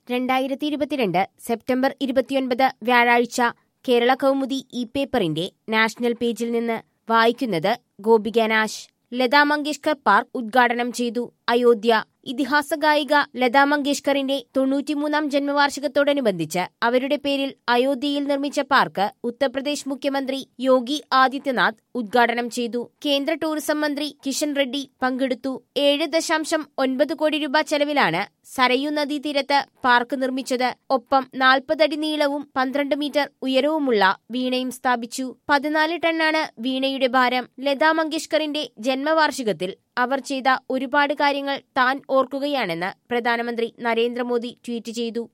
രണ്ടായിരത്തി ഇരുപത്തിരണ്ട് സെപ്റ്റംബർ ഇരുപത്തിയൊൻപത് വ്യാഴാഴ്ച കേരള കൗമുദി ഇ പേപ്പറിന്റെ നാഷണൽ പേജിൽ നിന്ന് വായിക്കുന്നത് ഗോപിക നാശ് ലതാ മങ്കേഷ്കർ പാർക്ക് ഉദ്ഘാടനം ചെയ്തു അയോധ്യ ഇതിഹാസ ഗായിക ലതാ മങ്കേഷ്കറിന്റെ തൊണ്ണൂറ്റിമൂന്നാം ജന്മവാർഷികത്തോടനുബന്ധിച്ച് അവരുടെ പേരിൽ അയോധ്യയിൽ നിർമ്മിച്ച പാർക്ക് ഉത്തർപ്രദേശ് മുഖ്യമന്ത്രി യോഗി ആദിത്യനാഥ് ഉദ്ഘാടനം ചെയ്തു കേന്ദ്ര ടൂറിസം മന്ത്രി കിഷൻ റെഡ്ഡി പങ്കെടുത്തു ഏഴ് ദശാംശം ഒൻപത് കോടി രൂപ ചെലവിലാണ് സരയു നദീതീരത്ത് പാർക്ക് നിർമ്മിച്ചത് ഒപ്പം നാൽപ്പതടി നീളവും പന്ത്രണ്ട് മീറ്റർ ഉയരവുമുള്ള വീണയും സ്ഥാപിച്ചു പതിനാല് ടണ്ണാണ് വീണയുടെ ഭാരം ലതാ മങ്കേഷ്കറിന്റെ ജന്മവാർഷികത്തിൽ അവർ ചെയ്ത ഒരുപാട് കാര്യങ്ങൾ താൻ ഓർക്കുകയാണെന്ന് പ്രധാനമന്ത്രി നരേന്ദ്രമോദി ട്വീറ്റ് ചെയ്തു